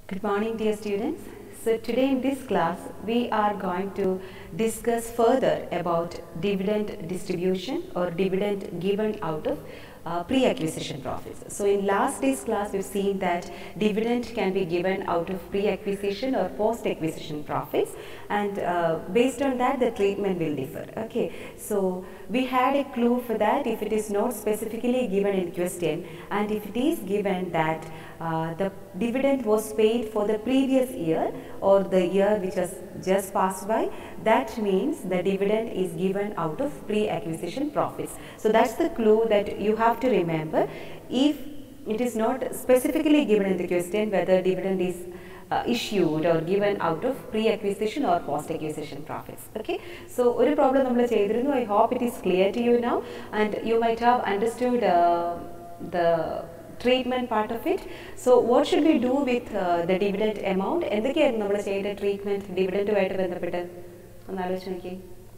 Good morning, dear students. So, today in this class, we are going to discuss further about dividend distribution or dividend given out of uh, pre-acquisition profits. So, in last day's class, we've seen that dividend can be given out of pre-acquisition or post-acquisition profits, and uh, based on that, the treatment will differ. Okay, so we had a clue for that if it is not specifically given in question, and if it is given that uh, the dividend was paid for the previous year or the year which has just passed by, that means the dividend is given out of pre-acquisition profits. So that's the clue that you have to remember. If it is not specifically given in the question whether dividend is uh, issued or given out of pre-acquisition or post-acquisition profits. Okay, so ഒരു problem നമ്മൾ ചെയ്തിരുന്നു I hope it is clear to you now and you might have understood the treatment part of it so what should be do with the dividend amount എന്തൊക്കെയായിരുന്നു നമ്മൾ ചെയ്ത treatment ഡിവിഡൻറ്റുമായിട്ട് ബന്ധപ്പെട്ട് ഒന്ന് ആലോചിച്ച് നോക്കി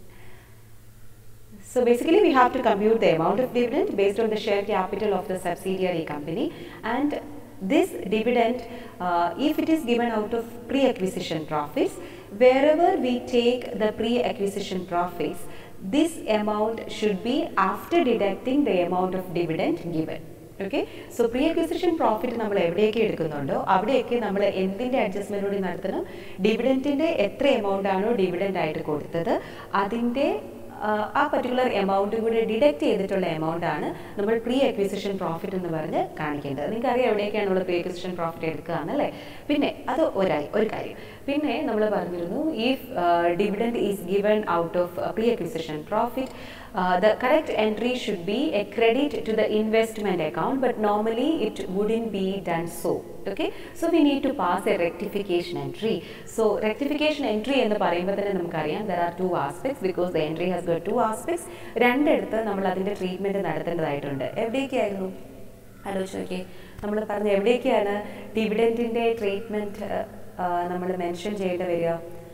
So basically we have to compute the amount of dividend based on the share capital of the subsidiary company and this dividend uh, if it is given out of pre-acquisition profits wherever we take the pre-acquisition profits this amount should be after deducting the amount of dividend given okay so pre acquisition profit നമ്മൾ എവിടെയൊക്കെ എടുക്കുന്നുണ്ടോ അവിടെയൊക്കെ നമ്മൾ എന്തിൻ്റെ adjustment കൂടി നടത്തണം ഡിവിഡൻറ്റിൻ്റെ എത്ര amount ആണോ ഡിവിഡൻ്റ് ആയിട്ട് കൊടുത്തത് അതിൻ്റെ ആ പർട്ടിക്കുലർ എമൗണ്ടും കൂടി ഡിഡക്ട് ചെയ്തിട്ടുള്ള എമൗണ്ട് ആണ് നമ്മൾ പ്രീ അക്വിസിഷൻ പ്രോഫിറ്റ് എന്ന് പറഞ്ഞ് കാണിക്കേണ്ടത് നിങ്ങൾക്ക് അറിയാം എവിടെയൊക്കെയാണ് നമ്മൾ പ്രീ അക്വിസിഷൻ പ്രോഫിറ്റ് എടുക്കുകയെന്നല്ലേ പിന്നെ അത് ഒരായി ഒരു കാര്യം പിന്നെ നമ്മൾ പറഞ്ഞിരുന്നു if dividend is given out of pre acquisition profit Uh, the correct entry should be a credit to the investment account but normally it wouldn't be done so okay so we need to pass a rectification entry so rectification entry എന്ന് പറയുമ്പോൾ തന്നെ നമുക്കറിയാം there are two aspects because the entry has got two aspects രണ്ടിടത്ത് നമ്മൾ അതിൻ്റെ treatment നടത്തേണ്ടതായിട്ടുണ്ട് എവിടെയൊക്കെയായിരുന്നു ആലോചിച്ച് നോക്കിയേ നമ്മൾ പറഞ്ഞ എവിടെയൊക്കെയാണ് ഡിവിഡൻറ്റിൻ്റെ ട്രീറ്റ്മെൻറ്റ് നമ്മൾ മെൻഷൻ ചെയ്യേണ്ടി വരിക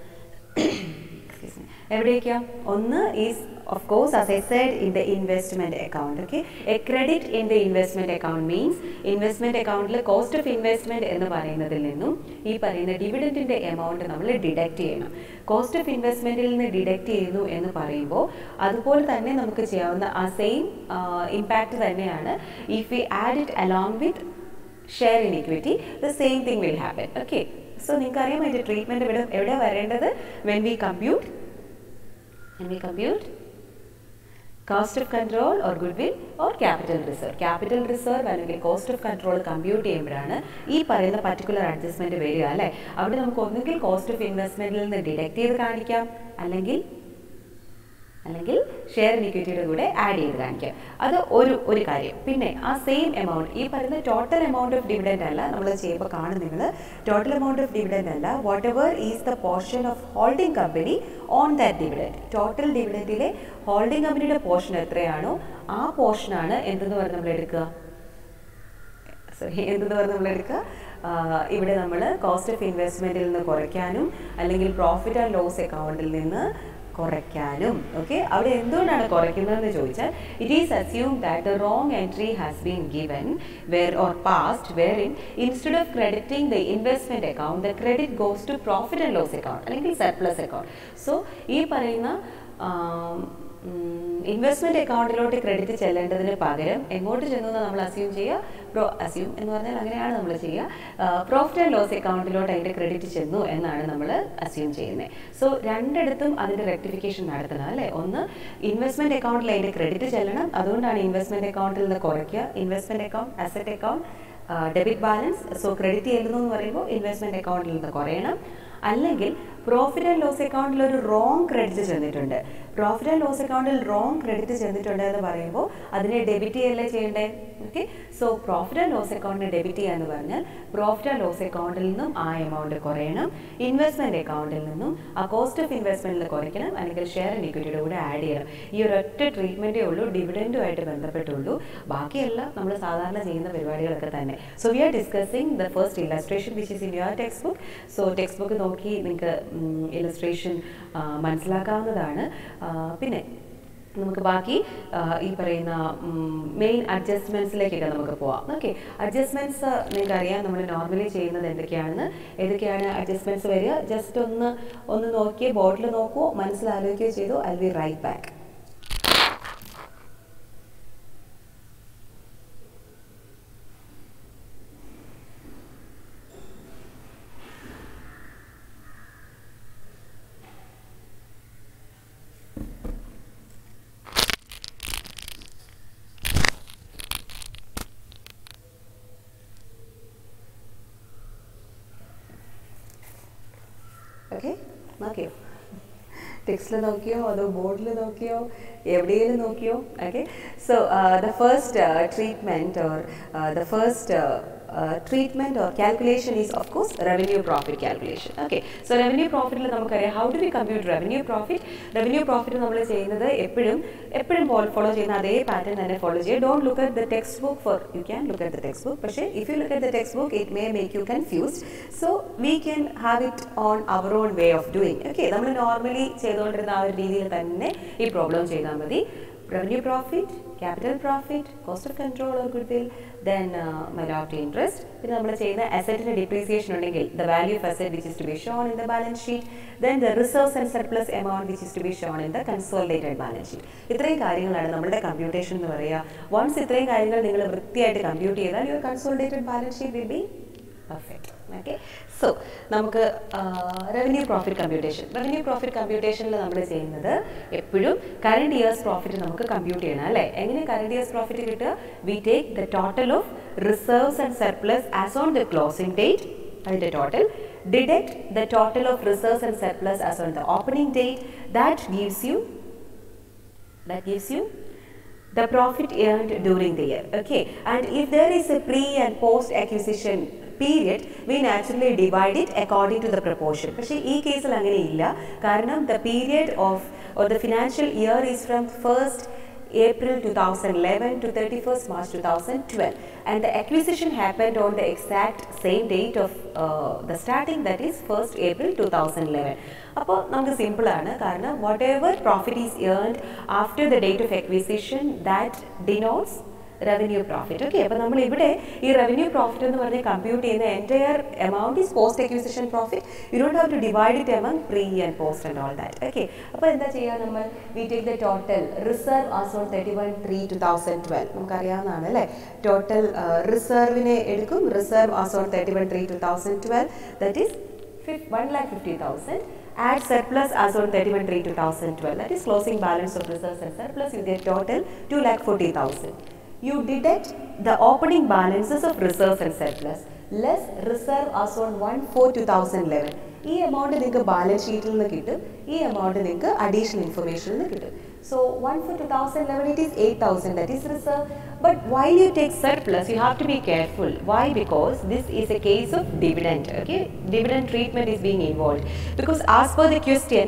എവിടേക്കാ ഒന്ന് is of course as I said in the investment account okay a credit in the investment account means investment account cost of investment എന്ന് പറയുന്നതിൽ നിന്നും ഈ പറയുന്ന ഡിവിഡൻറ്റിൻ്റെ എമൗണ്ട് നമ്മൾ ഡിഡക്റ്റ് ചെയ്യണം കോസ്റ്റ് ഓഫ് ഇൻവെസ്റ്റ്മെൻറ്റിൽ നിന്ന് ഡിഡക്റ്റ് ചെയ്യുന്നു എന്ന് പറയുമ്പോൾ അതുപോലെ തന്നെ നമുക്ക് ചെയ്യാവുന്ന ആ സെയിം ഇമ്പാക്റ്റ് തന്നെയാണ് if we add it along with share in equity the same thing will happen okay so നിങ്ങൾക്കറിയാം അതിൻ്റെ ട്രീറ്റ്മെൻറ്റ് ഇവിടെ എവിടെ വരേണ്ടത് when we compute when we compute cost of control or goodwill or capital reserve capital reserve അല്ലെങ്കിൽ cost of control compute ചെയ്യുമ്പോഴാണ് ഈ പറയുന്ന particular adjustment വരിക അല്ലേ അവിടെ നമുക്ക് ഒന്നുകിൽ കോസ്റ്റ് ഓഫ് ഇൻവെസ്റ്റ്മെന്റിൽ നിന്ന് ഡിഡക്ട് ചെയ്ത് കാണിക്കാം അല്ലെങ്കിൽ അല്ലെങ്കിൽ ഷെയർ ഇക്വിറ്റിയുടെ കൂടെ ആഡ് ചെയ്ത് കാണിക്കാം അത് ഒരു ഒരു കാര്യം പിന്നെ ആ സെയിം എമൗണ്ട് ഈ പറയുന്ന ടോട്ടൽ എമൗണ്ട് ഓഫ് ഡിവിഡൻഡ് അല്ല നമ്മൾ ചെയ്യുമ്പോൾ കാണും നിങ്ങൾ ടോട്ടൽ എമൗണ്ട് ഓഫ് ഡിവിഡൻഡ് അല്ല whatever is the portion of holding company on that dividend total ഡിവിഡൻറ്റിലെ ഹോൾഡിംഗ് കമ്പനിയുടെ പോർഷൻ എത്രയാണോ ആ പോർഷനാണ് എന്തെന്ന് പറഞ്ഞ് നമ്മൾ എടുക്കുക സോറി എന്തെന്ന് പറഞ്ഞ് നമ്മൾ എടുക്കുക ഇവിടെ നമ്മൾ കോസ്റ്റ് ഓഫ് ഇൻവെസ്റ്റ്മെൻറ്റിൽ നിന്ന് കുറയ്ക്കാനും അല്ലെങ്കിൽ പ്രോഫിറ്റ് ആൻഡ് ലോസ് അക്കൗണ്ടിൽ നിന്ന് കുറയ്ക്കാനും ഓക്കെ അവിടെ എന്തുകൊണ്ടാണ് കുറയ്ക്കുന്നതെന്ന് ചോദിച്ചാൽ it is assume that the wrong entry has been given where or passed wherein instead of crediting the investment account the credit goes to profit and loss account അല്ലെങ്കിൽ surplus account so ഈ പറയുന്ന investment അക്കൗണ്ടിലോട്ട് credit ചെല്ലേണ്ടതിന് പകരം എങ്ങോട്ട് ചെന്നു നമ്മൾ assume ചെയ്യുക pro assume എന്ന് പറഞ്ഞാൽ അങ്ങനെയാണ് നമ്മൾ ചെയ്യുക പ്രോഫിറ്റ് ആൻഡ് ലോസ് അക്കൗണ്ടിലോട്ട് അതിൻ്റെ ക്രെഡിറ്റ് ചെന്നു എന്നാണ് നമ്മൾ അസ്യൂം ചെയ്യുന്നത് സോ രണ്ടിടത്തും അതിൻ്റെ റെക്ടിഫിക്കേഷൻ നടത്തണം അല്ലേ ഒന്ന് ഇൻവെസ്റ്റ്മെൻറ്റ് അക്കൗണ്ടിൽ അതിൻ്റെ ക്രെഡിറ്റ് ചെല്ലണം അതുകൊണ്ടാണ് ഇൻവെസ്റ്റ്മെൻറ്റ് അക്കൗണ്ടിൽ നിന്ന് കുറയ്ക്കുക investment account asset account debit balance so credit ചെയ്യുന്നു എന്ന് പറയുമ്പോൾ ഇൻവെസ്റ്റ്മെൻറ്റ് അക്കൗണ്ടിൽ നിന്ന് കുറയണം അല്ലെങ്കിൽ പ്രോഫിറ്റ് ആൻഡ് ലോസ് അക്കൗണ്ടിൽ ഒരു റോങ് ക്രെഡിറ്റ് ചെന്നിട്ടുണ്ട് പ്രോഫിറ്റ് ആൻഡ് ലോസ് അക്കൗണ്ടിൽ റോങ് ക്രെഡിറ്റ് ചെന്നിട്ടുണ്ട് എന്ന് പറയുമ്പോൾ അതിനെ ഡെബിറ്റ് ചെയ്യല്ലേ ചെയ്യണ്ടേ okay so profit and loss അക്കൗണ്ടിനെ ഡെബിറ്റ് ചെയ്യുക എന്ന് പറഞ്ഞാൽ പ്രോഫിറ്റ് ആൻഡ് ലോസ് അക്കൗണ്ടിൽ നിന്നും ആ എമൗണ്ട് കുറയണം ഇൻവെസ്റ്റ്മെൻറ്റ് അക്കൗണ്ടിൽ നിന്നും ആ കോസ്റ്റ് ഓഫ് ഇൻവെസ്റ്റ്മെൻറ്റിൽ കുറയ്ക്കണം അല്ലെങ്കിൽ ഷെയർ ആൻഡ് ഇക്വിറ്റിയുടെ കൂടെ ആഡ് ചെയ്യണം ഈ ഒരു ഒറ്റ ട്രീറ്റ്മെൻറ്റേ ഉള്ളൂ ഡിവിഡൻറ്റുമായിട്ട് ബന്ധപ്പെട്ടുള്ളൂ ബാക്കിയെല്ലാം നമ്മൾ സാധാരണ ചെയ്യുന്ന പരിപാടികളൊക്കെ തന്നെ so we are discussing the first illustration which is in your text book so text book നോക്കി നിങ്ങൾക്ക് ഇലസ്ട്രേഷൻ മനസ്സിലാക്കാവുന്നതാണ് പിന്നെ നമുക്ക് ബാക്കി ആ, ഈ പറയുന്ന മെയിൻ അഡ്ജസ്റ്റ്മെൻറ്റ്സിലേക്കൊക്കെ നമുക്ക് പോവാം ഓക്കെ അഡ്ജസ്റ്റ്മെൻറ്റ്സ് നിങ്ങൾക്ക് അറിയാം നമ്മൾ നോർമലി ചെയ്യുന്നത് എന്തൊക്കെയാണെന്ന് ഏതൊക്കെയാണ് അഡ്ജസ്റ്റ്മെൻറ്റ്സ് വരിക ജസ്റ്റ് ഒന്ന് ഒന്ന് നോക്കിയേ ബോർഡിൽ നോക്കുമോ മനസ്സിലാലോചിക്കുകയോ ചെയ്തു I we write back okay നോക്കിയോ ടെക്സ്റ്റിൽ നോക്കിയോ അതോ ബോർഡിൽ നോക്കിയോ എവിടെയെങ്കിലും നോക്കിയോ okay so the first treatment or the first treatment or calculation is of course revenue profit calculation okay so revenue പ്രോഫിറ്റിൽ നമുക്കറിയാം how do we compute revenue profit revenue profit നമ്മൾ ചെയ്യുന്നത് എപ്പോഴും എപ്പോഴും ഫോളോ ചെയ്യുന്ന അതേ പാറ്റേൺ തന്നെ ഫോളോ ചെയ്യുക don't look at the text book for you can look at the text book പക്ഷേ if you look at the text book it may make you confused so we can have it on our own way of doing okay നമ്മൾ normally ചെയ്തുകൊണ്ടിരുന്ന ആ ഒരു രീതിയിൽ തന്നെ ഈ problem ചെയ്താൽ മതി revenue profit capital profit cost of control or goodwill then minority interest പിന്നെ നമ്മൾ ചെയ്യുന്ന അസറ്റിന് ഡിപ്രീസിയേഷൻ ഉണ്ടെങ്കിൽ the value of asset which is to be shown in the balance sheet then the reserves and surplus amount which is to be shown in the consolidated balance sheet ഇത്രയും കാര്യങ്ങളാണ് നമ്മുടെ computation എന്ന് പറയുക once ഇത്രയും കാര്യങ്ങൾ നിങ്ങൾ വൃത്തിയായിട്ട് compute ചെയ്താൽ your consolidated balance sheet will be perfect okay so നമുക്ക് revenue profit computation revenue profit കമ്പ്യൂട്ടേഷനിൽ നമ്മൾ ചെയ്യുന്നത് എപ്പോഴും കറണ്ട് ഇയേഴ്സ് പ്രോഫിറ്റ് നമുക്ക് കമ്പ്യൂട്ട് ചെയ്യണം അല്ലേ എങ്ങനെ കറണ്ട് ഇയേഴ്സ് പ്രോഫിറ്റ് കിട്ടുക we take the total of reserves and surplus as on the closing date അതിൻ്റെ total deduct the total of reserves and surplus as on the opening date that gives you that gives you the profit earned during the year okay and if there is a pre and post acquisition period we naturally divide it according to the proportion പക്ഷേ ഈ കേസിൽ അങ്ങനെയില്ല കാരണം the period of or the financial year is from first April 2011 to 31st March 2012 and the acquisition happened on the exact same date of uh, the starting that is 1st April 2011 അപ്പോൾ നമുക്ക് simple ആണ് കാരണം whatever profit is earned after the date of acquisition that denotes revenue profit okay അപ്പോൾ നമ്മൾ ഇവിടെ ഈ revenue profit എന്ന് പറഞ്ഞ് കമ്പ്യൂട്ട് ചെയ്യുന്ന entire amount is post acquisition profit you don't have to divide it among pre and post and all that okay അപ്പോൾ എന്താ ചെയ്യുക നമ്മൾ we take the total reserve as on thirty one three two thousand twelve നമുക്കറിയാവുന്നതാണ് അല്ലേ total റിസർവിനെ എടുക്കും reserve as on thirty one three two thousand twelve that is one lakh fifty thousand. Add surplus as on 31 3 2012. That is closing balance of reserves and surplus. You get total two lakh forty thousand. You deduct the opening balances of reserves and surplus less reserve as on 1 4 2011. ഈ amount നിങ്ങൾക്ക് balance ഷീറ്റിൽ നിന്ന് കിട്ടും ഈ amount നിങ്ങൾക്ക് additional ഇൻഫർമേഷനിൽ നിന്ന് കിട്ടും so one four two thousand eleven it is eight thousand that is reserve but why you take surplus you have to be careful why because this is a case of dividend okay dividend treatment is being involve because as per the question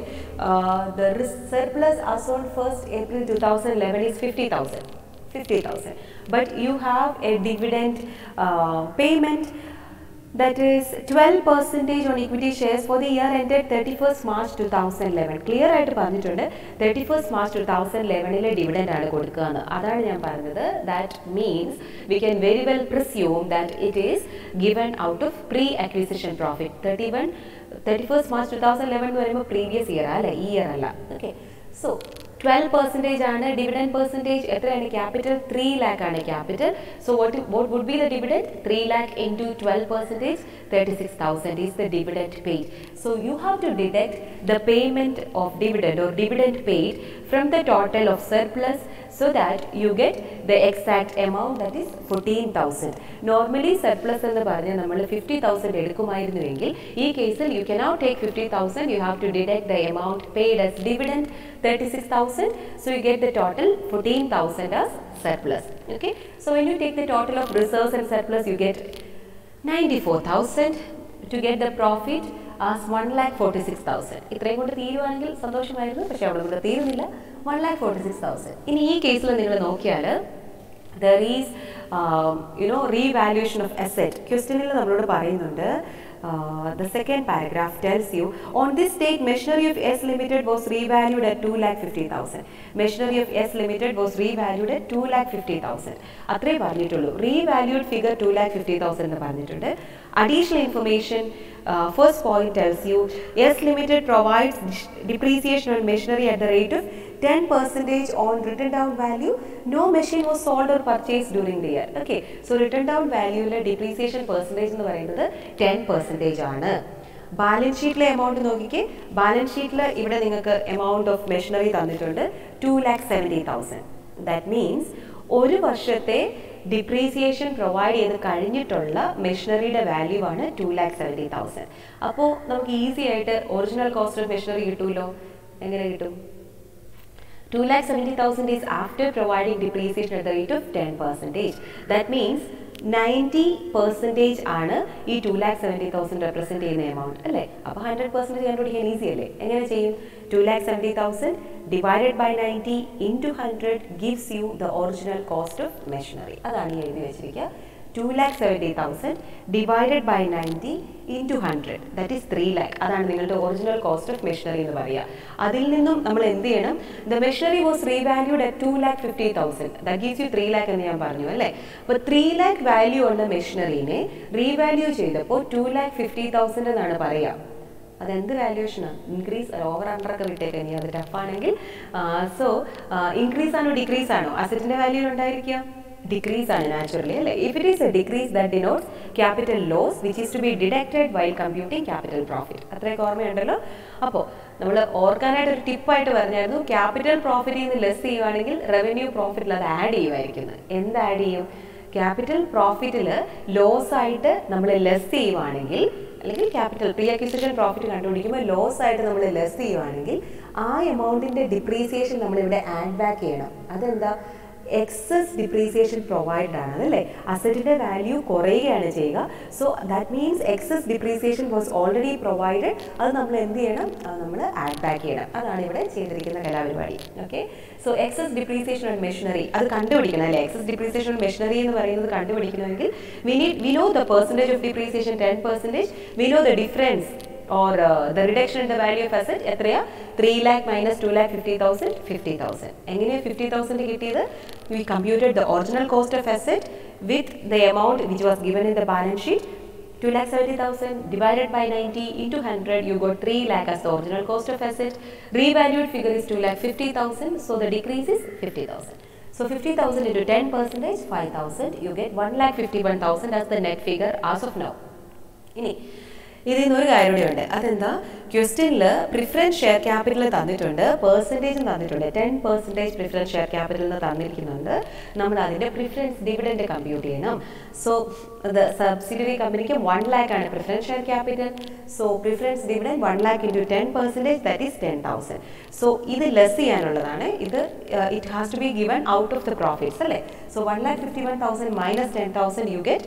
the surplus as on first April two thousand eleven is fifty thousand 50,000. But you have a dividend uh, payment that is 12 percentage on equity shares for the year ended 31st March 2011. Clear ആയിട്ട് പറഞ്ഞിട്ടുണ്ട് thirty first March two thousand ലെവനിലെ dividend ആണ് കൊടുക്കുക എന്ന് അതാണ് ഞാൻ പറഞ്ഞത് that means we can very well presume that it is given out of pre acquisition profit thirty one thirty first March two thousand eleven എന്ന് പറയുമ്പോൾ പ്രീവിയസ് ഇയർ അല്ല ഈ ഇയർ അല്ല ഓക്കെ സോ ട്വൽവ് പെർസെൻറ്റേജ് ആണ് dividend percentage എത്രയാണ് capital three lakh ആണ് capital so what what would B the dividend three lakh into twelve percentage thirty six thousand is the dividend paid so you have to deduct the payment of dividend or dividend paid from the total of surplus so that you get the exact amount that is 14,000. Normally surplus എന്ന് പറഞ്ഞാൽ നമ്മൾ fifty thousand എടുക്കുമായിരുന്നുവെങ്കിൽ ഈ കേസിൽ you cannot take fifty thousand you have to deduct the amount paid as dividend thirty six thousand so you get the total fourteen thousand as surplus. Okay, so when you take the total of reserves and surplus you get 94,000 to get the profit as 1 lakh 46,000. ഇത്രയും കൊണ്ട് തീരുവാണെങ്കിൽ സന്തോഷമായിരുന്നു പക്ഷെ അവിടെ കൂടെ തീരുന്നില്ല one lakh forty six thousand ഇനി ഈ കേസിൽ നിങ്ങൾ നോക്കിയാൽ there is you know revaluation of asset ക്വസ്റ്റ്യനിൽ നമ്മളോട് പറയുന്നുണ്ട് the second paragraph tells you on this date machinery of S limited was revalued at 2 lakh 50,000 machinery of S limited was revalued at 2 lakh 50,000 അത്രേ പറഞ്ഞിട്ടുള്ളൂ revalued figure two lakh fifty thousand എന്ന് പറഞ്ഞിട്ടുണ്ട് additional information first point tells you S limited provides depreciation on machinery at the rate of ten percentage on written down value no machine was sold or purchase during the year okay so written down വാല്യൂവിലെ depreciation percentage എന്ന് പറയുന്നത് ten percentage ആണ് balance ഷീറ്റിലെ amount നോക്കിക്കേ balance ഷീറ്റിൽ ഇവിടെ നിങ്ങൾക്ക് amount of machinery തന്നിട്ടുണ്ട് two lakh seventy thousand that means ഒരു വർഷത്തെ ഡിപ്രീസിയേഷൻ പ്രൊവൈഡ് ചെയ്ത് കഴിഞ്ഞിട്ടുള്ള മെഷീനറിയുടെ വാല്യൂ ആണ് ടു ലാക്ക് സെവൻറ്റി തൗസൻഡ് അപ്പോൾ നമുക്ക് ഈസി ആയിട്ട് ഒറിജിനൽ കോസ്റ്റ് ഓഫ് മെഷീനറി കിട്ടുമല്ലോ എങ്ങനെ കിട്ടും 2,70,000 is after providing depreciation at the rate of 10 percentage. That means 90 percentage ആണ് ഈ two lakh seventy thousand represent ചെയ്യുന്ന എമൗണ്ട് അല്ലേ അപ്പോൾ ഹൺഡ്രഡ് പെർസെൻറ്റേജ് കണ്ടുപിടിക്കാൻ ഈസി അല്ലേ എങ്ങനെ ചെയ്യും two lakh seventy thousand divided by ninety into hundred gives you the original cost of machinery അതാണ് ഈ എഴുതി വെച്ചിരിക്കുക two lakh seventy thousand divided by ninety into hundred that is three lakh അതാണ് നിങ്ങളുടെ ഒറിജിനൽ കോസ്റ്റ് ഓഫ് മെഷീനറി എന്ന് പറയുക അതിൽ നിന്നും നമ്മൾ എന്ത് ചെയ്യണം the machinery was revalued at two lakh fifty thousand that gives you three lakh എന്ന് ഞാൻ പറഞ്ഞു അല്ലേ അപ്പോൾ ത്രീ ലാക്ക് വാല്യൂ ഉള്ള മെഷീനറിനെ റീവാല്യൂ ചെയ്തപ്പോൾ ടു ലാക്ക് ഫിഫ്റ്റി തൗസൻഡ് എന്നാണ് പറയുക അതെന്ത് വാല്യൂഷനാണ് ഇൻക്രീസ് ഓവർ അണ്ടർ ഒക്കെ വിട്ടേക്ക് ഇനി അത് ടഫാണെങ്കിൽ സോ ഇൻക്രീസ് ആണോ ഡിക്രീസ് ആണോ അസറ്റിന്റെ വാല്യൂ ഉണ്ടായിരിക്കുക ഡിക്രീസ് ആണ് നാച്ചുറലി അല്ലേ if it is a decrease that denotes capital loss which is to be deducted while computing capital profit അത്രയൊക്കെ ഓർമ്മയുണ്ടല്ലോ അപ്പോൾ നമ്മൾ ഓർക്കാനായിട്ട് ഒരു ടിപ്പായിട്ട് പറഞ്ഞായിരുന്നു ക്യാപിറ്റൽ പ്രോഫിറ്റിൽ നിന്ന് ലെസ് ചെയ്യുവാണെങ്കിൽ റവന്യൂ പ്രോഫിറ്റിൽ അത് ആഡ് ചെയ്യുമായിരിക്കുന്നത് എന്ത് ആഡ് ചെയ്യും ക്യാപിറ്റൽ പ്രോഫിറ്റിൽ ലോസ് ആയിട്ട് നമ്മൾ ലെസ് ചെയ്യുവാണെങ്കിൽ അല്ലെങ്കിൽ ക്യാപിറ്റൽ പ്രീ അക്വിസിഷൻ പ്രോഫിറ്റ് കണ്ടുപിടിക്കുമ്പോൾ ലോസ് ആയിട്ട് നമ്മൾ ലെസ് ചെയ്യുവാണെങ്കിൽ ആ എമൗണ്ടിൻ്റെ ഡിപ്രീസിയേഷൻ നമ്മളിവിടെ ആഡ് ബാക്ക് ചെയ്യണം അതെന്താ എക്സസ് ഡിപ്രീസിയേഷൻ പ്രൊവൈഡ് ആണ് അതല്ലേ അസറ്റിന്റെ വാല്യൂ കുറയുകയാണ് ചെയ്യുക so that means excess depreciation was already provided അത് നമ്മൾ എന്ത് ചെയ്യണം നമ്മൾ ആഡ് ബാക്ക് ചെയ്യണം അതാണ് ഇവിടെ ചെയ്തിരിക്കുന്ന കലാപരിപാടി okay so excess depreciation on machinery അത് കണ്ടുപിടിക്കണം അല്ലേ എക്സസ് ഡിപ്രീസിയേഷൻ ഓൺ മെഷീനറി എന്ന് പറയുന്നത് കണ്ടുപിടിക്കണമെങ്കിൽ we need we know the percentage of depreciation ten percentage we know the difference or uh, the reduction in the value of asset എത്രയാ three lakh minus two lakh fifty thousand fifty thousand എങ്ങനെയാണ് fifty thousand കിട്ടിയത് we computed the original cost of asset with the amount which was given in the balance sheet 2 lakh 70,000 divided by 90 into 100 you got 3 lakh as the original cost of asset revalued figure is 2 lakh 50,000 so the decrease is 50,000 so 50,000 into 10 percentage 5,000 you get 1 lakh 51,000 as the net figure as of now ഇനി ഇതിൽ നിന്നൊരു കാര്യം കൂടി ഉണ്ട് അതെന്താ ക്വസ്റ്റ്യനിൽ preference share capital തന്നിട്ടുണ്ട് പെർസെൻറ്റേജും തന്നിട്ടുണ്ട് ten percentage preference share capital എന്ന് തന്നിരിക്കുന്നുണ്ട് നമ്മൾ അതിൻ്റെ പ്രിഫറൻസ് ഡിവിഡൻഡ് കമ്പ്യൂട്ട് ചെയ്യണം സോ സബ്സിഡിയറി കമ്പനിക്ക് വൺ ലാക്ക് ആണ് preference share capital so preference dividend one lakh into ten percentage that is ten thousand so ഇത് ലെസ് ചെയ്യാനുള്ളതാണ് ഇത് it has to be given out of the profits അല്ലേ so one lakh fifty one thousand minus ten thousand you get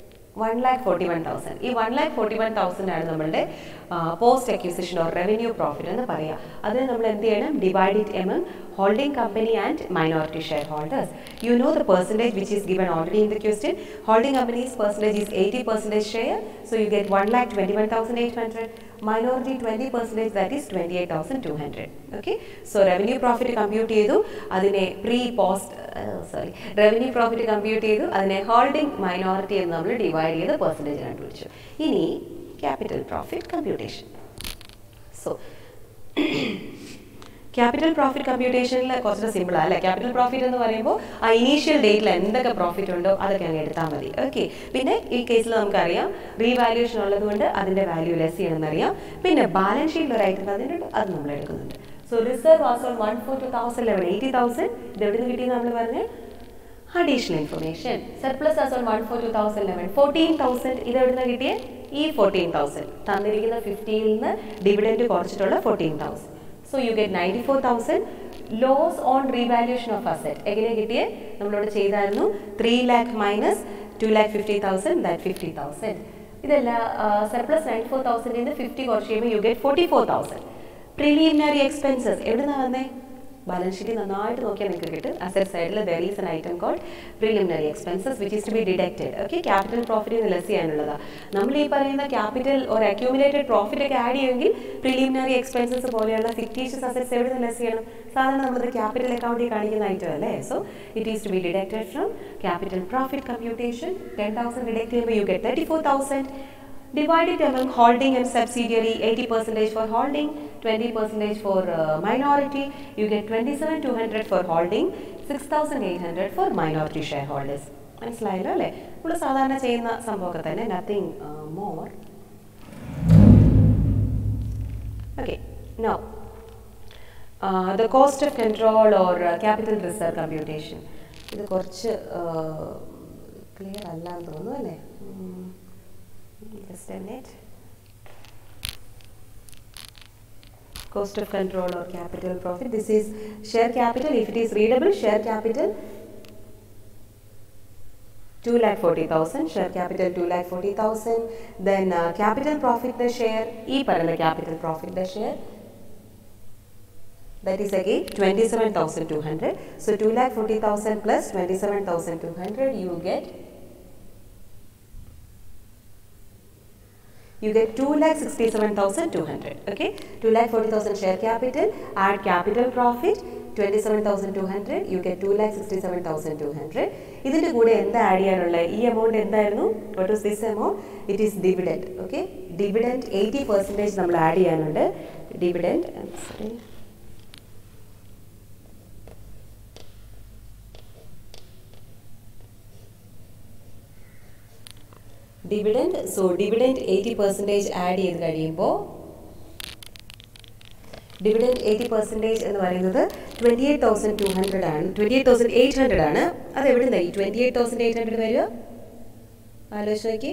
one lakh forty one thousand ഈ one lakh forty one thousand ആണ് നമ്മളുടെ post acquisition or revenue profit എന്ന് പറയാം അതിന് നമ്മൾ എന്ത് ചെയ്യണം divide it among holding company and minority shareholders. You know the percentage which is given already in the question. Holding company's percentage is 80 percentage share. So you get 1 lakh 21,800. Minority 20 percentage that is 28,200. Okay. So revenue profit compute ചെയ്തു അതിനെ pre post sorry revenue profit compute ചെയ്തു അതിനെ holding minority എന്ന് നമ്മൾ divide ചെയ്ത് percentage കണ്ടുപിടിച്ചു ഇനി capital profit computation so capital profit കമ്പ്യൂട്ടേഷനിൽ കുറച്ച് സിമ്പിളാണ് അല്ലേ ക്യാപിറ്റൽ പ്രോഫിറ്റ് എന്ന് പറയുമ്പോൾ ആ ഇനീഷ്യൽ ഡേറ്റിൽ എന്തൊക്കെ പ്രോഫിറ്റ് ഉണ്ടോ അതൊക്കെ അങ്ങ് എടുത്താൽ മതി ഓക്കെ പിന്നെ ഈ കേസിൽ നമുക്കറിയാം റീവാല്യൂഷൻ ഉള്ളതുകൊണ്ട് അതിൻ്റെ വാല്യൂ ലെസ് ചെയ്യണമെന്നറിയാം പിന്നെ ബാലൻസ് ഷീറ്റിൽ ഒരു ഐറ്റം തന്നിട്ടുണ്ട് അത് നമ്മൾ എടുക്കുന്നുണ്ട് so reserve was on one four two thousand eleven eighty thousand ഇത് എവിടെ നിന്ന് കിട്ടിയെന്ന് നമ്മൾ പറഞ്ഞ് additional information surplus as on one four two thousand eleven fourteen thousand ഇത് എവിടെ നിന്ന് കിട്ടിയേ ഈ ഫോർട്ടീൻ തൗസൻഡ് തന്നിരിക്കുന്ന ഫിഫ്റ്റിയിൽ നിന്ന് ഡിവിഡൻഡ് കുറച്ചിട്ടുള്ള fourteen thousand so you get ninety four thousand loss on revaluation of asset എങ്ങനെ കിട്ടിയേ നമ്മളിവിടെ ചെയ്തായിരുന്നു three lakh minus two lakh fifty thousand that fifty thousand ഇതല്ല സർപ്ലസ് നയൻറ്റി ഫോർ തൗസൻഡിൽ നിന്ന് ഫിഫ്റ്റി കുറച്ച് കഴിയുമ്പോൾ you get forty four thousand preliminary expenses എവിടെ നിന്നാണ് വന്നേ ബാലൻസ് ഷീറ്റ് നന്നായിട്ട് നോക്കിയാൽ നിങ്ങൾക്ക് കിട്ടും അസറ്റ് സൈഡിൽ there is an item called preliminary expenses which is to be deducted okay capital profit നിന്ന് ലെസ് ചെയ്യാനുള്ളതാണ് നമ്മൾ ഈ പറയുന്ന ക്യാപിറ്റൽ ഒരു അക്യൂമുലേറ്റഡ് പ്രോഫിറ്റ് ഒക്കെ ആഡ് ചെയ്യുമെങ്കിൽ പ്രിലിമിനറി എക്സ്പെൻസസ് പോലെയുള്ള ഫിക്റ്റീഷ്യസ് അസറ്റ്സ് എവിടെ നിന്ന് ലെസ് ചെയ്യണം സാധാരണ നമ്മളത് ക്യാപിറ്റൽ അക്കൗണ്ടിൽ കാണിക്കുന്ന ഐറ്റം അല്ലേ so it is to be deducted from capital profit computation ten thousand deduct ചെയ്യുമ്പോൾ you get thirty four thousand divide it among holding and subsidiary 80 percentage for holding 20 percentage for uh, minority you get 27200 for holding 6800 for minority shareholders മനസ്സിലായല്ലോ അല്ലേ നമ്മൾ സാധാരണ ചെയ്യുന്ന സംഭവമൊക്കെ തന്നെ nothing more okay no the cost of control or capital reserve computation ഇത് കുറച്ച് clear അല്ല എന്ന് തോന്നുന്നു അല്ലേ ഉം. just a minute cost of control or capital profit this is share capital if it is readable share capital 2 lakh 40,000 share capital 2 lakh 40,000 then uh, capital profit the share e parana capital profit the share that is again 27,200 so 2 lakh 40,000 plus 27,200 you get you get 2 lakh 67,200 okay 2 lakh 40,000 share capital add capital profit 27,200 you get 2 lakh 67,200 ഇതിൻ്റെ കൂടെ എന്താ add ചെയ്യാനുള്ള ഈ amount എന്തായിരുന്നു what is this amount it is dividend okay dividend eighty percentage നമ്മൾ add ചെയ്യാനുണ്ട് dividend sorry dividend so dividend eighty percentage add ചെയ്ത് കഴിയുമ്പോൾ ഡിവിഡൻഡ് എയ്റ്റി പെർസെൻറ്റേജ് എന്ന് പറയുന്നത് twenty eight thousand two hundred ആണ് twenty eight thousand eight hundred ആണ് അത് എവിടെ നിന്നായി twenty eight thousand eight hundred വരിക ആലോചിച്ച് നോക്കി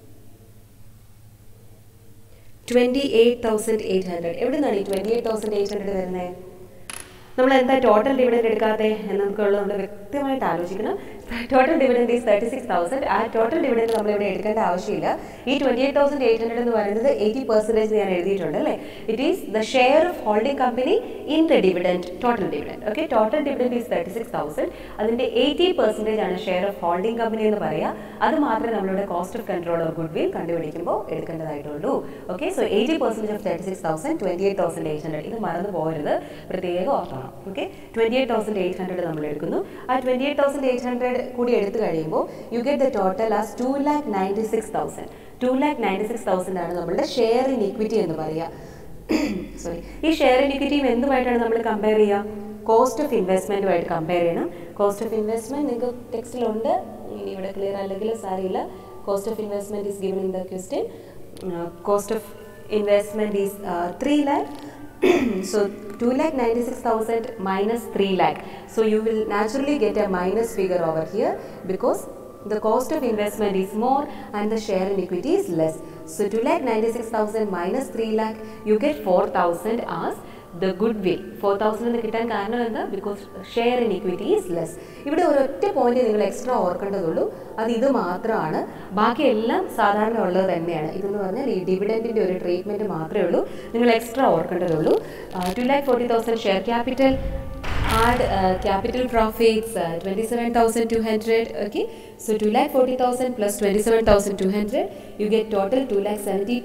twenty eight thousand eight hundred എവിടെ നിന്നാണ് ഈ twenty eight thousand eight hundred വരുന്നത് നമ്മൾ എന്താ ടോട്ടൽ ഡിവിഡൻഡ് എടുക്കാതെ എന്ന് നമുക്കുള്ളത് നമ്മൾ വ്യക്തമായിട്ട് ആലോചിക്കണം total dividend is thirty six thousand ആ ടോട്ടൽ ഡിവിഡൻഡ് നമ്മൾ ഇവിടെ എടുക്കേണ്ട ആവശ്യമില്ല ഈ twenty eight thousand eight hundred എന്ന് പറയുന്നത് എയ്റ്റി പെർസെൻറ്റേജ് ഞാൻ എഴുതിയിട്ടുണ്ട് അല്ലേ it is the share of holding company in the dividend total dividend okay total dividend is thirty six thousand അതിൻ്റെ എയ്റ്റി പെർസെൻറ്റേജ് ആണ് ഷെയർ ഓഫ് ഹോൾഡിംഗ് കമ്പനി എന്ന് പറയുക അത് മാത്രമേ നമ്മളുടെ cost of control of goodwill കണ്ടുപിടിക്കുമ്പോൾ എടുക്കേണ്ടതായിട്ടുള്ളൂ okay so eighty percentage of thirty six thousand twenty eight thousand eight hundred ഇത് മറന്നു പോകരുത് പ്രത്യേകം ഓർക്കണം okay twenty eight thousand eight hundred നമ്മൾ എടുക്കുന്നു ആ twenty eight thousand eight hundred കൂടി എടുത്തു കഴിയുമ്പോൾ you get the total as two lakh ninety six thousand two lakh ninety six thousand ആണ് നമ്മളുടെ ഷെയർ ഇൻ ഇക്വിറ്റി എന്ന് പറയുക സോറി ഈ ഷെയർ ഇൻ ഇക്വിറ്റിയും എന്തുമായിട്ടാണ് നമ്മൾ കമ്പയർ ചെയ്യുക കോസ്റ്റ് ഓഫ് ഇൻവെസ്റ്റ്മെൻറ്റുമായിട്ട് കമ്പയർ ചെയ്യണം കോസ്റ്റ് ഓഫ് ഇൻവെസ്റ്റ്മെൻറ്റ് നിങ്ങൾക്ക് ടെക്സ്റ്റിലുണ്ട് ഇനി ഇവിടെ ക്ലിയർ അല്ലെങ്കിൽ സാരിയില്ല cost of investment is given in the question cost of investment is three lakh so 2 lakh 96,000 minus 3 lakh. So you will naturally get a minus figure over here because the cost of investment is more and the share in equity is less. So 2 lakh 96,000 minus 3 lakh you get 4,000 as the goodwill. 4,000 എന്ന് കിട്ടാൻ കാരണം എന്താ because share in equity is less ഇവിടെ ഒരൊറ്റ point നിങ്ങൾ extra ഓർക്കേണ്ടതുള്ളൂ അത് ഇത് മാത്രമാണ് ബാക്കി എല്ലാം സാധാരണ ഉള്ളത് തന്നെയാണ് ഇതെന്ന് പറഞ്ഞാൽ ഈ ഡിവിഡൻറ്റിൻ്റെ ഒരു ട്രീറ്റ്മെൻറ്റ് മാത്രമേ ഉള്ളൂ നിങ്ങൾ എക്സ്ട്രാ ഓർക്കേണ്ടതുള്ളൂ two lakh forty thousand share capital add uh, capital profits uh, 27200 okay so 2 lakh 40000 plus 27200 you get total 2 lakh 70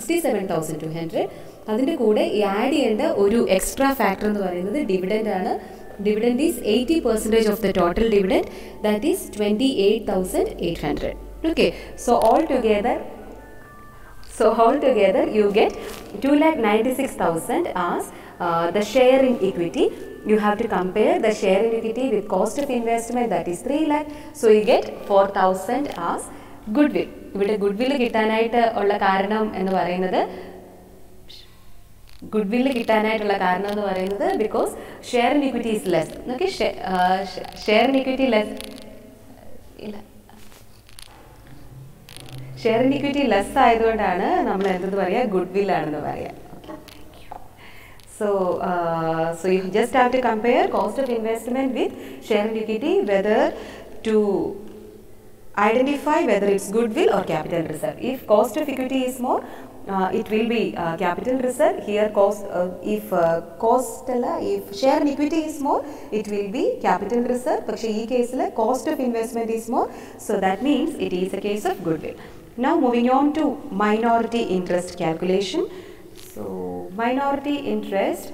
67200 അതിൻ്റെ കൂടെ ഈ ആഡ് ചെയ്യേണ്ട ഒരു എക്സ്ട്രാ ഫാക്ടർ എന്ന് പറയുന്നത് ഡിവിഡൻഡ് ആണ് dividend is eighty percentage of the total dividend that is twenty eight thousand eight hundred okay so altogether So altogether you get 2,96,000 as uh, the share in equity. You have to compare the share in equity with cost of investment that is 3 lakh. So you get 4,000 as goodwill. ഇവിടെ goodwill കിട്ടാനായിട്ട് ഉള്ള കാരണം എന്ന് പറയുന്നത് goodwill കിട്ടാനായിട്ടുള്ള കാരണം എന്ന് പറയുന്നത് because share in equity is less okay share in equity less ഇല്ല ഷെയർ ഇൻ ഇക്വിറ്റി ലെസ് ആയതുകൊണ്ടാണ് നമ്മൾ എന്തെന്ന് പറയുക ഗുഡ് വിൽ ആണെന്ന് പറയാം So, uh, so you just have to compare cost of investment with share in equity whether to identify whether it's goodwill or capital reserve. If cost of equity is more, uh, it will be uh, capital reserve. Here, cost uh, if uh, cost അല്ല if share in equity is more, it will be capital reserve. പക്ഷേ ഈ കേസിൽ cost of investment is more, so that means it is a case of goodwill. Now moving on to minority interest calculation. So minority interest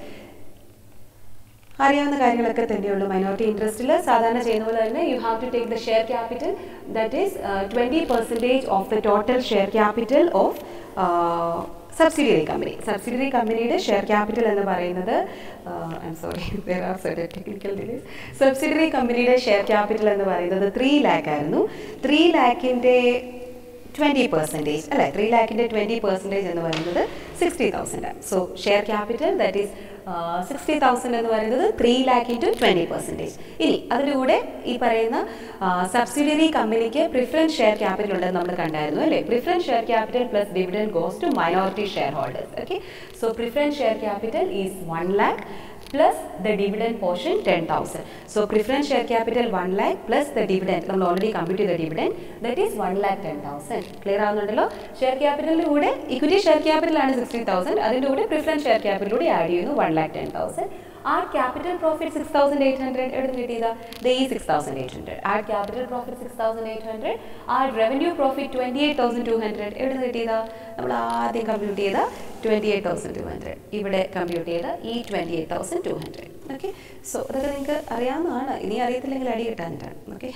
അറിയാവുന്ന കാര്യങ്ങളൊക്കെ തന്നെയുള്ളൂ minority ഇൻട്രസ്റ്റിൽ സാധാരണ ചെയ്യുന്ന പോലെ തന്നെ you have to take the share capital that is twenty percentage of the total share capital of subsidiary company subsidiary കമ്പനിയുടെ share capital എന്ന് പറയുന്നത് I'm sorry where are certain technical details subsidiary കമ്പനിയുടെ share capital എന്ന് പറയുന്നത് three lakh ആയിരുന്നു three ലാക്കിൻ്റെ twenty percentage അല്ലേ three ലാക്കിൻ്റെ ട്വൻറ്റി പെർസെൻറ്റേജ് എന്ന് പറയുന്നത് sixty thousand so share capital that is sixty thousand എന്ന് പറയുന്നത് three lakh into twenty percentage ഇനി അതിലൂടെ ഈ പറയുന്ന സബ്സിഡിയറി കമ്പനിക്ക് പ്രിഫറൻസ് ഷെയർ ക്യാപിറ്റൽ ഉണ്ടെന്ന് നമ്മൾ കണ്ടായിരുന്നു അല്ലേ preference share capital plus dividend goes to minority share holders okay so preference share capital is one lakh plus the dividend portion 10,000. So preference share capital 1 lakh plus the dividend. നമ്മൾ already compute the dividend that is 1 lakh 10,000. Clear ആവുന്നുണ്ടല്ലോ share ക്യാപിറ്റലിൻ്റെ കൂടെ equity share ക്യാപിറ്റലാണ് sixty thousand അതിൻ്റെ കൂടെ preference share ക്യാപിറ്റലൂടെ add ചെയ്യുന്നു one lakh ten thousand add capital profit six thousand eight hundred എവിടെ നിന്ന് കിട്ടിയതാ ദ ഈ six thousand eight hundred add capital profit six thousand eight hundred add revenue profit twenty eight thousand two hundred എവിടെ നിന്ന് കിട്ടിയതാ നമ്മൾ ആദ്യം കമ്പ്യൂട്ട് ചെയ്ത twenty eight thousand two hundred ഇവിടെ കമ്പ്യൂട്ട് ചെയ്ത ഈ twenty eight thousand two hundred okay so അതൊക്കെ നിങ്ങൾക്ക് അറിയാവുന്നതാണ് ഇനി അറിയത്തില്ലെങ്കിൽ അടി കിട്ടാനിട്ടാണ് ഓക്കെ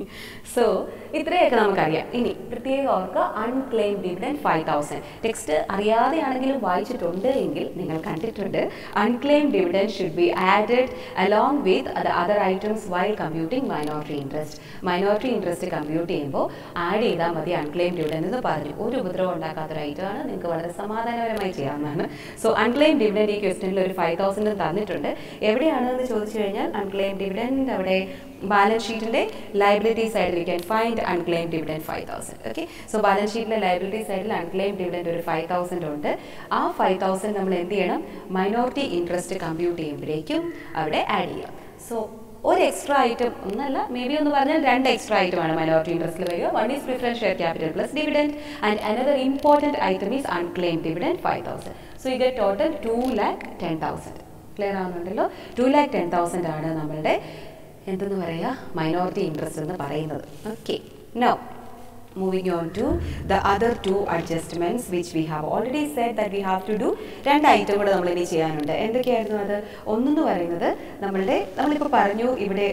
സോ ഇത്രയൊക്കെ നമുക്കറിയാം ഇനി പ്രത്യേകം ഓർക്ക് unclaim dividend five thousand text അറിയാതെയാണെങ്കിലും വായിച്ചിട്ടുണ്ട് എങ്കിൽ നിങ്ങൾ കണ്ടിട്ടുണ്ട് unclaim dividend should be added along with the other items while computing minority interest minority interest compute ചെയ്യുമ്പോൾ ആഡ് ചെയ്താൽ മതി അൺക്ലെയിം ഡിവിഡൻഡ് എന്ന് പറഞ്ഞു ഒരു ഉപദ്രവം ഉണ്ടാക്കാത്തൊരു ഐറ്റമാണ് നിങ്ങൾക്ക് വളരെ സമാധാനപരമായി ചെയ്യാവുന്നതാണ് സോ അൺക്ലെയിം ഡിവിഡൻഡ് ഈ ക്വസ്റ്റനിൽ ഒരു ഫൈവ് തൗസൻഡ് തന്നിട്ടുണ്ട് എവിടെയാണെന്ന് ചോദിച്ചു കഴിഞ്ഞാൽ അൺക്ലെയിം ഡിവിഡൻഡ് അവിടെ ബാലൻസ് ഷീറ്റിൻ്റെ ലൈബിലിറ്റി സൈഡിൽ you can find unclaim dividend five thousand okay so balance ഷീറ്റിലെ ലൈബിലിറ്റി സൈഡിൽ അൺക്ലെയിം ഡിവിഡൻഡ് ഒരു ഫൈവ് തൗസൻഡ് ഉണ്ട് ആ ഫൈവ് തൗസൻഡ് നമ്മൾ എന്ത് ചെയ്യണം മൈനോറിറ്റി ഇൻട്രസ്റ്റ് കമ്പ്യൂട്ട് ചെയ്യുമ്പോഴേക്കും അവിടെ ആഡ് ചെയ്യാം സോ ഒരു എക്സ്ട്രാ ഐറ്റം ഒന്നല്ല മേ ബി ഒന്ന് പറഞ്ഞാൽ രണ്ട് എക്സ്ട്രാ ഐറ്റം ആണ് മൈനോറിറ്റി ഇൻട്രസ്റ്റിൽ വരിക one is preference share capital plus dividend and another important item is unclaim dividend five thousand so ഇത് total two lakh ten thousand clear ആവുന്നുണ്ടല്ലോ ടു ലാക്ക് ടെൻ തൗസൻഡ് ആണ് നമ്മളുടെ എന്തെന്ന് പറയുക മൈനോറിറ്റി ഇൻട്രസ്റ്റ് എന്ന് പറയുന്നത് okay no moving on to the other two adjustments which we have already said that we have to do രണ്ട് item കൂടെ നമ്മൾ ഇനി ചെയ്യാനുണ്ട് എന്തൊക്കെയായിരുന്നു അത് ഒന്നെന്ന് പറയുന്നത് നമ്മളുടെ നമ്മളിപ്പോൾ പറഞ്ഞു ഇവിടെ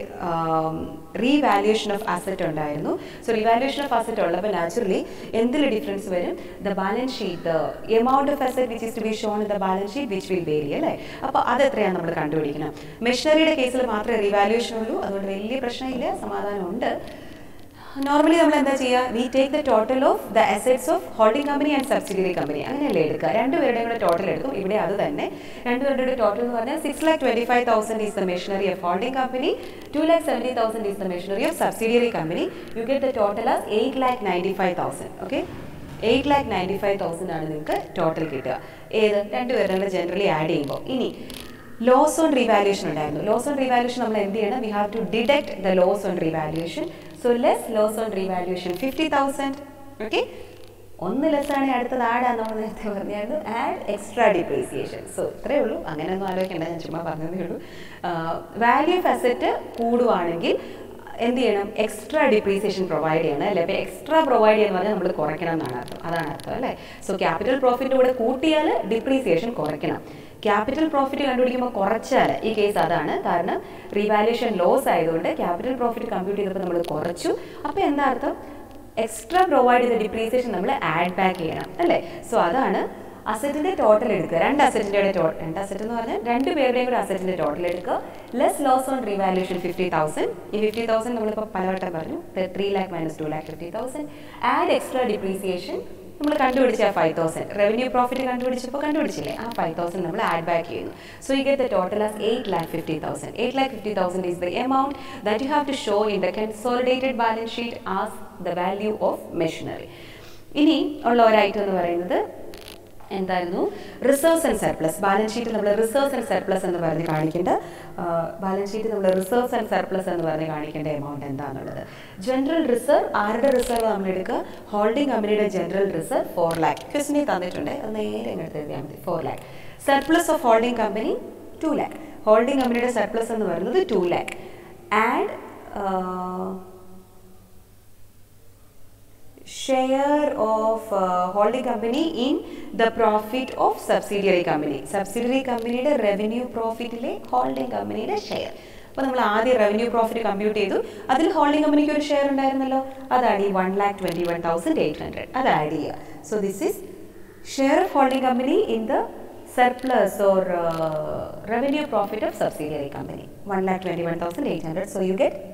റീവാലുവേഷൻ ഓഫ് അസറ്റ് ഉണ്ടായിരുന്നു സോ റീവാലുവേഷൻ ഓഫ് അസറ്റ് ഉള്ളപ്പോൾ നാച്ചുറലി എന്തിൽ ഡിഫറൻസ് വരും the balance sheet the amount of asset which is to be shown in the balance sheet which will vary അല്ലേ അപ്പോൾ അത് എത്രയാണ് നമ്മൾ കണ്ടുപിടിക്കണം മെഷീനറിയുടെ കേസിൽ മാത്രമേ റീവാലുവേഷൻ ഉള്ളൂ അതുകൊണ്ട് വലിയ പ്രശ്നമില്ല സമാധാനമുണ്ട് നോർമലി നമ്മൾ എന്താ ചെയ്യുക we take the total of the assets of holding company and subsidiary company അങ്ങനെയല്ലേ എടുക്കുക രണ്ടുപേരുടെയും കൂടെ ടോട്ടൽ എടുക്കും ഇവിടെ അത് തന്നെ രണ്ടുപേരുടെ ടോട്ടൽ എന്ന് പറഞ്ഞാൽ six lakh twenty five thousand is the machinery of holding company two lakh seventy thousand is the machinery of subsidiary company you get the total as eight lakh ninety five thousand okay eight lakh ninety five thousand ആണ് നിങ്ങൾക്ക് total കിട്ടുക ഏത് രണ്ടുപേരുടെ കൂടെ generally add ചെയ്യുമ്പോൾ ഇനി loss on revaluation ഉണ്ടായിരുന്നു loss on revaluation നമ്മൾ എന്ത് ചെയ്യണം we have to deduct the loss on revaluation so less loss on revaluation fifty thousand okay ഒന്ന് ലെസ് ആണെങ്കിൽ അടുത്തത് ആഡ് ആണ് നമ്മൾ നേരത്തെ പറഞ്ഞായിരുന്നു ആഡ് എക്സ്ട്രാ ഡിപ്രീസിയേഷൻ സോ ഇത്രയേ ഉള്ളൂ അങ്ങനെയൊന്നും ആലോചിക്കേണ്ട ഞാൻ ചുമ്മാ പറഞ്ഞതേ ഉള്ളൂ വാല്യൂ ഓഫ് അസറ്റ് കൂടുവാണെങ്കിൽ എന്ത് ചെയ്യണം എക്സ്ട്രാ ഡിപ്രീസിയേഷൻ പ്രൊവൈഡ് ചെയ്യണം അല്ലേ അപ്പോൾ എക്സ്ട്രാ പ്രൊവൈഡ് ചെയ്യുന്ന പറഞ്ഞാൽ നമ്മൾ കുറയ്ക്കണം എന്നാണ് അർത്ഥം അതാണ് അർത്ഥം അല്ലേ സോ ക്യാപിറ്റൽ പ്രോഫിറ്റ് കൂടെ കൂട്ടിയാൽ ഡിപ്രീസിയേഷൻ കുറയ്ക്കണം ക്യാപിറ്റൽ പ്രോഫിറ്റ് കണ്ടുപിടിക്കുമ്പോൾ കുറച്ചാൽ ഈ കേസ് അതാണ് കാരണം റീവാലുവേഷൻ ലോസ് ആയതുകൊണ്ട് ക്യാപിറ്റൽ പ്രോഫിറ്റ് കമ്പ്യൂട്ട് ചെയ്തപ്പോൾ നമ്മൾ കുറച്ചു അപ്പോൾ എന്താ അർത്ഥം എക്സ്ട്രാ പ്രൊവൈഡ് ചെയ്ത ഡിപ്രീസിയേഷൻ നമ്മൾ ആഡ് ബാക്ക് ചെയ്യണം അല്ലേ സോ അതാണ് അസറ്റിന്റെ ടോട്ടൽ എടുക്കുക രണ്ട് അസറ്റിന്റെ ടോട്ടൽ രണ്ട് അസറ്റ് എന്ന് പറഞ്ഞാൽ രണ്ട് പേരുടെയും കൂടെ അസറ്റിന്റെ ടോട്ടൽ എടുക്കുക less loss on revaluation fifty thousand ഈ ഫിഫ്റ്റി തൗസൻഡ് നമ്മളിപ്പോൾ പലവട്ടം പറഞ്ഞു three lakh minus two lakh fifty thousand add extra depreciation നമ്മൾ കണ്ടുപിടിച്ച ആ ഫൈവ് തൗസൻഡ് റവന്യൂ പ്രോഫിറ്റ് കണ്ടുപിടിച്ചപ്പോൾ കണ്ടുപിടിച്ചില്ലേ ആ ഫൈവ് തൗസൻഡ് നമ്മൾ ആഡ് ബാക്ക് ചെയ്യുന്നു so you get the total as eight lakh fifty thousand eight lakh fifty thousand is the amount that you have to show in the consolidated balance sheet as the value of machinery ഇനി ഉള്ള ഒരു item എന്ന് പറയുന്നത് എന്തായിരുന്നു reserves and surplus balance sheet നമ്മൾ reserves and surplus എന്ന് പറഞ്ഞ് കാണിക്കേണ്ട ബാലൻസ് ഷീറ്റ് നമ്മൾ റിസർവ്സ് ആൻഡ് സർപ്ലസ് എന്ന് പറഞ്ഞ് കാണിക്കേണ്ട എമൗണ്ട് എന്താണെന്നുള്ളത് ജനറൽ റിസർവ് ആരുടെ റിസർവ് നമ്മൾ എടുക്കുക ഹോൾഡിംഗ് കമ്പനിയുടെ ജനറൽ റിസർവ് ഫോർ ലാക്ക് ക്വസ്റ്റിനെ തന്നിട്ടുണ്ട് അത് നേരെ ഇങ്ങോട്ട് എഴുതിയാൽ മതി four lakh surplus of holding company two lakh holding കമ്പനിയുടെ സർപ്ലസ് എന്ന് പറയുന്നത് two lakh and share of uh, holding company in the profit of subsidiary company subsidiary കമ്പനിയുടെ റവന്യൂ പ്രോഫിറ്റിലെ ഹോൾഡിംഗ് കമ്പനിയുടെ ഷെയർ അപ്പോൾ നമ്മൾ ആദ്യം റവന്യൂ പ്രോഫിറ്റ് കമ്പ്യൂട്ട് ചെയ്തു അതിൽ ഹോൾഡിംഗ് കമ്പനിക്ക് ഒരു ഷെയർ ഉണ്ടായിരുന്നല്ലോ അതാണ് ഈ one lakh twenty one thousand eight hundred അത് ആഡ് ചെയ്യുക so this is share of holding company in the surplus or uh, revenue profit of subsidiary company 1,21,800 so you get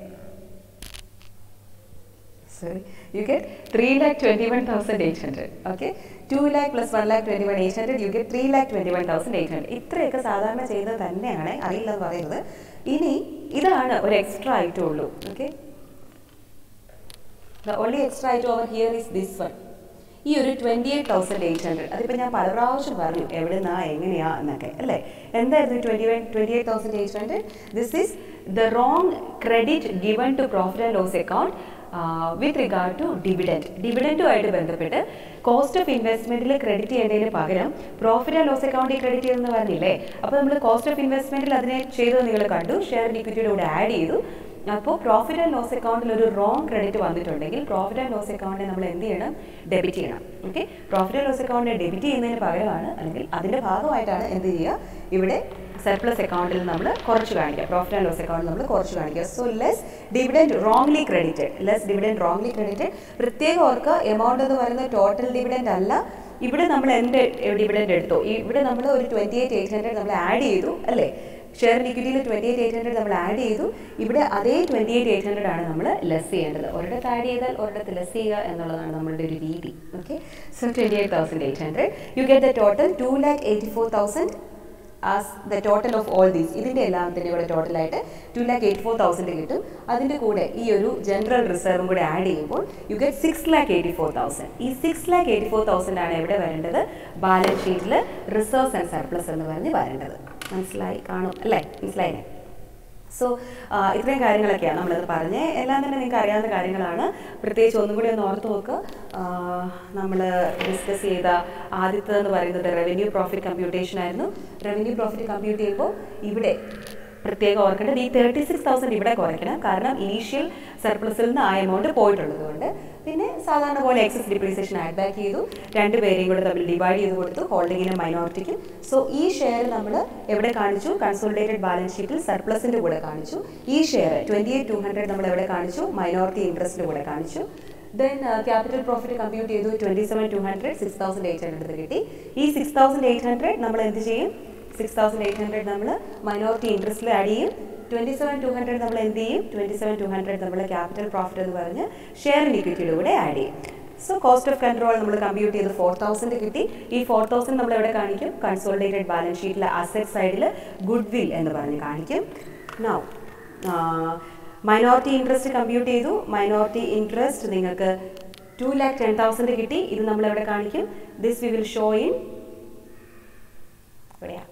sorry you get 3,21,800 okay 2 lakh plus 1 lakh 21,800 you get 3 lakh 21,800 ഇത്രയൊക്കെ സാധാരണ ചെയ്യുന്നത് തന്നെയാണ് അറിയില്ലെന്ന് പറയുന്നത് ഇനി ഇതാണ് ഒരു എക്സ്ട്രാ ഐറ്റം ഉള്ളൂ okay the only extra item over here is this one ഈ ഒരു twenty eight thousand eight hundred അതിപ്പോൾ ഞാൻ പല പ്രാവശ്യം പറഞ്ഞു എവിടെ നിന്നാ എങ്ങനെയാ എന്നൊക്കെ അല്ലേ എന്തായിരുന്നു twenty one twenty eight thousand eight hundred this is the wrong credit given to profit and loss account with regard to dividend ഡിവിഡൻറ്റുമായിട്ട് ബന്ധപ്പെട്ട് കോസ്റ്റ് ഓഫ് ഇൻവെസ്റ്റ്മെൻറ്റിൽ ക്രെഡിറ്റ് ചെയ്യേണ്ടതിന് പകരം പ്രോഫിറ്റ് ആൻഡ് ലോസ് അക്കൗണ്ടിൽ ക്രെഡിറ്റ് ചെയ്തെന്ന് പറഞ്ഞില്ലേ അപ്പോൾ നമ്മൾ കോസ്റ്റ് ഓഫ് ഇൻവെസ്റ്റ്മെൻറ്റിൽ അതിനെ ചെയ്തത് നിങ്ങൾ കണ്ടു ഷെയർ ഇക്വിറ്റിയുടെ കൂടെ ആഡ് ചെയ്തു അപ്പോൾ പ്രോഫിറ്റ് ആൻഡ് ലോസ് അക്കൗണ്ടിൽ ഒരു റോങ് ക്രെഡിറ്റ് വന്നിട്ടുണ്ടെങ്കിൽ പ്രോഫിറ്റ് ആൻഡ് ലോസ് അക്കൗണ്ടിനെ നമ്മൾ എന്ത് ചെയ്യണം ഡെബിറ്റ് ചെയ്യണം ഓക്കെ പ്രോഫിറ്റ് ആൻഡ് ലോസ് അക്കൗണ്ടിനെ ഡെബിറ്റ് ചെയ്യുന്നതിന് പകരമാണ് അല്ലെങ്കിൽ അതിൻ്റെ ഭാഗമായിട്ടാണ് എന്ത് ചെയ്യുക ഇവിടെ സർപ്ലസ് അക്കൗണ്ടിൽ നമ്മൾ കുറച്ച് കാണിക്കുക പ്രോഫിറ്റ് ആൻഡ് ലോസ് അക്കൗണ്ട് നമ്മൾ കുറച്ച് കാണിക്കുക so less dividend wrongly credited less dividend wrongly credited പ്രത്യേകം ഓർക്കുക എമൗണ്ട് എന്ന് പറയുന്നത് ടോട്ടൽ ഡിവിഡൻഡ് അല്ല ഇവിടെ നമ്മൾ എന്ത് ഡിവിഡൻഡ് എടുത്തു ഇവിടെ നമ്മൾ ഒരു ട്വൻറ്റി എയ്റ്റ് എയ്റ്റ് ഹൺഡ്രഡ് നമ്മൾ ആഡ് ചെയ്തു അല്ലേ ഷെയർ ഇക്വിറ്റിയിൽ ട്വൻറ്റി എയ്റ്റ് എയ്റ്റ് ഹൺഡ്രഡ് നമ്മൾ ആഡ് ചെയ്തു ഇവിടെ അതേ ട്വൻറ്റി എയ്റ്റ് എയ്റ്റ് ഹൺഡ്രഡ് ആണ് നമ്മൾ ലെസ് ചെയ്യേണ്ടത് ഒരിടത്ത് ആഡ് ചെയ്താൽ ഒരിടത്ത് ലെസ് ചെയ്യുക എന്നുള്ളതാണ് നമ്മളുടെ ഒരു രീതി okay so twenty eight thousand eight hundred you get the total two lakh eighty four thousand as the total of all these ഇതിൻ്റെ എല്ലാത്തിൻ്റെ കൂടെ ടോട്ടലായിട്ട് two lakh eighty four thousand കിട്ടും അതിൻ്റെ കൂടെ ഈ ഒരു ജനറൽ റിസർവും കൂടെ ആഡ് ചെയ്യുമ്പോൾ you get six lakh eighty four thousand ഈ six lakh eighty four thousand ആണ് എവിടെ വരേണ്ടത് ബാലൻസ് ഷീറ്റിൽ റിസർവ്സ് ആൻഡ് സർപ്ലസ് എന്ന് പറഞ്ഞ് വരേണ്ടത് മനസ്സിലായി കാണും അല്ലേ മനസ്സിലായില്ലേ സോ ഇത്രയും കാര്യങ്ങളൊക്കെയാണ് നമ്മളത് പറഞ്ഞ് എല്ലാം തന്നെ നിങ്ങൾക്ക് അറിയാവുന്ന കാര്യങ്ങളാണ് പ്രത്യേകിച്ച് ഒന്നും കൂടി ഒന്ന് ഓർത്ത് നോക്കുക നമ്മൾ ഡിസ്കസ് ചെയ്ത ആദ്യത്തേതെന്ന് പറയുന്നത് റവന്യൂ പ്രോഫിറ്റ് കമ്പ്യൂട്ടേഷൻ ആയിരുന്നു റവന്യൂ പ്രോഫിറ്റ് കമ്പ്യൂട്ട് ചെയ്യുമ്പോൾ ഇവിടെ പ്രത്യേകം ഓർക്കേണ്ടത് ഈ തേർട്ടി സിക്സ് തൗസൻഡ് ഇവിടെ കുറയ്ക്കണം കാരണം ഇനീഷ്യൽ സർപ്ലസിൽ നിന്ന് ആ എമൗണ്ട് പോയിട്ടുള്ളത് കൊണ്ട് പിന്നെ സാധാരണ പോലെ എക്സസ് ഡിപ്രീസിയേഷൻ ആഡ് ബാക്ക് ചെയ്തു രണ്ട് പേരെയും കൂടെ തമ്മിൽ ഡിവൈഡ് ചെയ്ത് കൊടുത്തു ഹോൾഡിങ്ങിനും മൈനോറിറ്റിക്കും സോ ഈ ഷെയർ നമ്മൾ എവിടെ കാണിച്ചു കൺസോളിഡേറ്റഡ് ബാലൻസ് ഷീറ്റിൽ സർപ്ലസിൻ്റെ കൂടെ കാണിച്ചു ഈ share twenty eight two hundred നമ്മൾ എവിടെ കാണിച്ചു മൈനോറിറ്റി ഇൻട്രസ്റ്റിൻ്റെ കൂടെ കാണിച്ചു ദെൻ ക്യാപിറ്റൽ പ്രോഫിറ്റ് കമ്പ്യൂട്ട് ചെയ്തു twenty seven two hundred six thousand eight hundred കിട്ടി ഈ സിക്സ് തൗസൻഡ് എയ്റ്റ് ഹൺഡ്രഡ് നമ്മൾ എന്ത് ചെയ്യും സിക്സ് തൗസൻഡ് എയ്റ്റ് ഹൺഡ്രഡ് നമ്മൾ മൈനോറിറ്റി ഇൻട്രസ്റ്റിൽ ആഡ് ചെയ്യും ട്വൻറ്റി സെവൻ ടു ഹൺഡ്രഡ് നമ്മൾ എന്ത് ചെയ്യും ട്വൻറ്റി സെവൻ ടു ഹൺഡ്രഡ് നമ്മൾ ക്യാപിറ്റൽ പ്രോഫിറ്റ് എന്ന് പറഞ്ഞ് ഷെയർ ഇക്വിറ്റിയുടെ കൂടെ ആഡ് ചെയ്യും സോ കോസ്റ്റ് ഓഫ് കൺട്രോൾ നമ്മൾ കമ്പ്യൂട്ട് ചെയ്ത് ഫോർ തൗസൻഡ് കിട്ടി ഈ ഫോർ തൗസൻഡ് നമ്മൾ എവിടെ കാണിക്കും കൺസോളിഡേറ്റഡ് ബാലൻസ് ഷീറ്റിലെ അസറ്റ് സൈഡിൽ ഗുഡ് വിൽ എന്ന് പറഞ്ഞ് കാണിക്കും നൗ മൈനോറിറ്റി ഇൻട്രസ്റ്റ് കമ്പ്യൂട്ട് ചെയ്തു മൈനോറിറ്റി ഇൻട്രസ്റ്റ് നിങ്ങൾക്ക് ടു ലാക്ക് ടെൻ തൗസൻഡ് കിട്ടി ഇത് നമ്മൾ എവിടെ കാണിക്കും this we will show in ഇവിടെയാ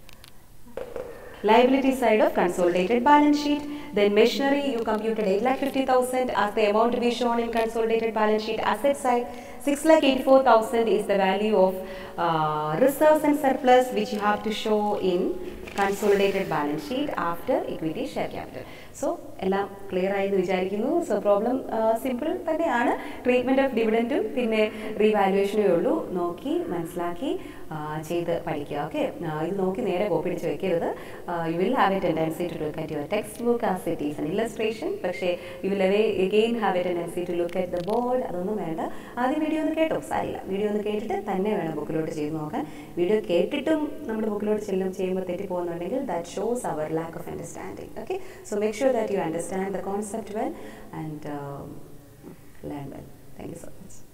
liability side of consolidated balance sheet then machinery you computed 8 lakh 50,000 as the amount to be shown in consolidated balance sheet asset side 6 lakh 84,000 is the value of uh, reserves and surplus which you have to show in consolidated balance sheet after equity share capital so എല്ലാം clear ആയി എന്ന് വിചാരിക്കുന്നു so problem simple തന്നെയാണ് treatment of ഡിവിഡൻറ്റും പിന്നെ റീവാലുവേഷനേ ഉള്ളൂ നോക്കി മനസ്സിലാക്കി ചെയ്ത് പഠിക്കുക ഓക്കെ ഇത് നോക്കി നേരെ കോപ്പി അടിച്ച് വെക്കരുത് you will have a tendency to look at your text book as it is an illustration പക്ഷേ you will away again have a tendency to look at the board അതൊന്നും വേണ്ട ആദ്യം വീഡിയോ ഒന്ന് കേട്ടോ സാരില്ല വീഡിയോ ഒന്ന് കേട്ടിട്ട് തന്നെ വേണം ബുക്കിലോട്ട് ചെയ്ത് നോക്കാൻ വീഡിയോ കേട്ടിട്ടും നമ്മുടെ ബുക്കിലോട്ട് ചെല്ലും ചെയ്യുമ്പോൾ തെറ്റിപ്പോകുന്നുണ്ടെങ്കിൽ that shows our lack of understanding okay so make sure that you understand the concept well and um, learn well. Thank you so much.